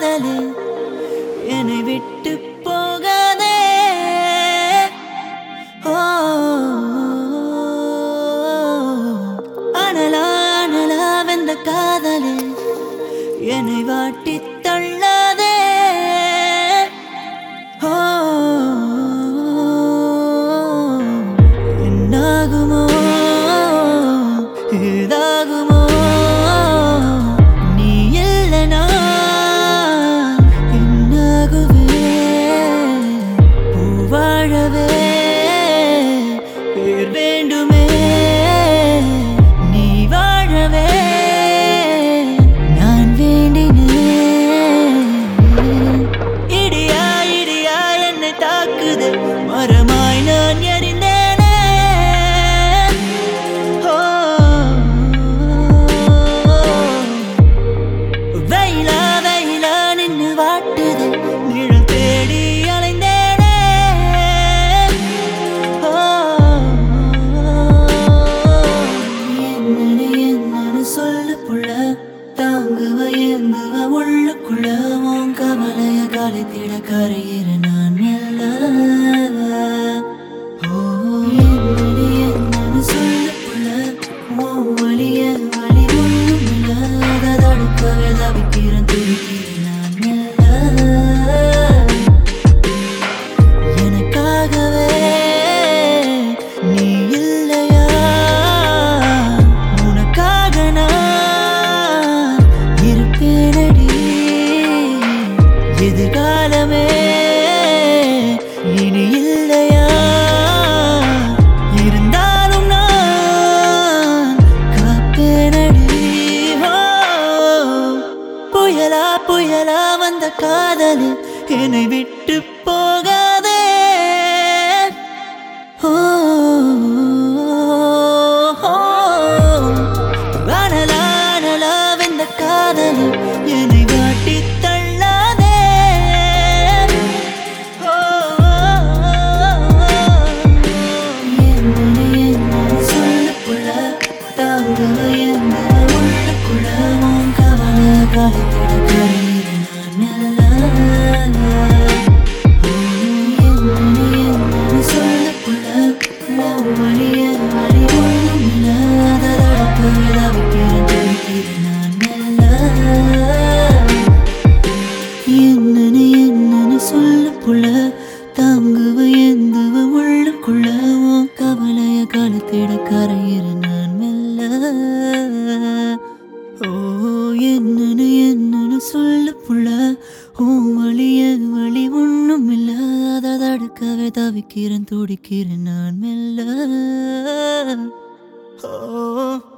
காதலே என்னை விட்டு போகாதே ஓ அனலா அனலா வெந்த காதலே என்னை வாட்டி தள்ளாதே ஓ என்னாகுமோ ஏதாகுமோ நீ இல்லைனா என்னாகுவே பூவாழவே பேர் வேண்டுமே நீ வாழவே நான் வேண்டினேன் இடியா இடியா என்னை தாக்குது மரமாய் நான் எறிந்தேனே ஓ வெயிலா வெயிலா நின்னு வாட்டுது நிழல் தேடி அலைந்தேனே ஓ என்னன்னு என்னன்னு சொல்லு புள்ள தாங்குவ ஏந்துவ உள்ளுக்குள்ள உன் கவலைய காலத்திட கரையிற நான் மெல்ல ஓ என்னன்னு என்னன்னு சொல்லு புள்ள உன் வலிய வலி ஒண்ணும் இல்ல அதை தடுக்கவே தவிக்கிறேன் துடிக்கிறேன் நான் மெல்ல எனக்காகவே நீ இல்லையா உனக்காக நான் இருப்பேனடி எதிர்காலமே இனி இல்லையா இருந்தாலும் நான் காப்பேனடி ஓ புயலா புயலா வந்த காதல் என்னை விட்டு போகாதே ஓ அனலா அனலா வந்த காதல் என்னை வாட்டி தள்ளாதே ஓ என்னன்னு என்னன்னு சொல்லு புள்ள தாங்குவ என்ன உள்ளுக்குள்ள உன் கவலை காலத்திட கரையிற நான் மெல்ல ஓ, என்னன்னு என்னன்னு சொல்லு புள்ள உன் வலிய வலி ஒண்ணும் இல்ல அதை தடுக்கவே தவிக்கிறேன் தவிக்கிறேன் நான் மெல்ல என்னன்னு என்னன்னு சொல்லு புள்ள தாங்குவ எந்துவ உள்ளுக்குள்ள உன் கவலைய காலத்திட கரையிற நான் மெல்ல ஓ என்னன்னு என்னன்னு சொல்லு புள்ள உன் வலிய வலி ஒண்ணும் இல்ல அதை தடுக்கவே தவிக்கிறேன் துடிக்கிறேன் நான் மெல்ல ஓ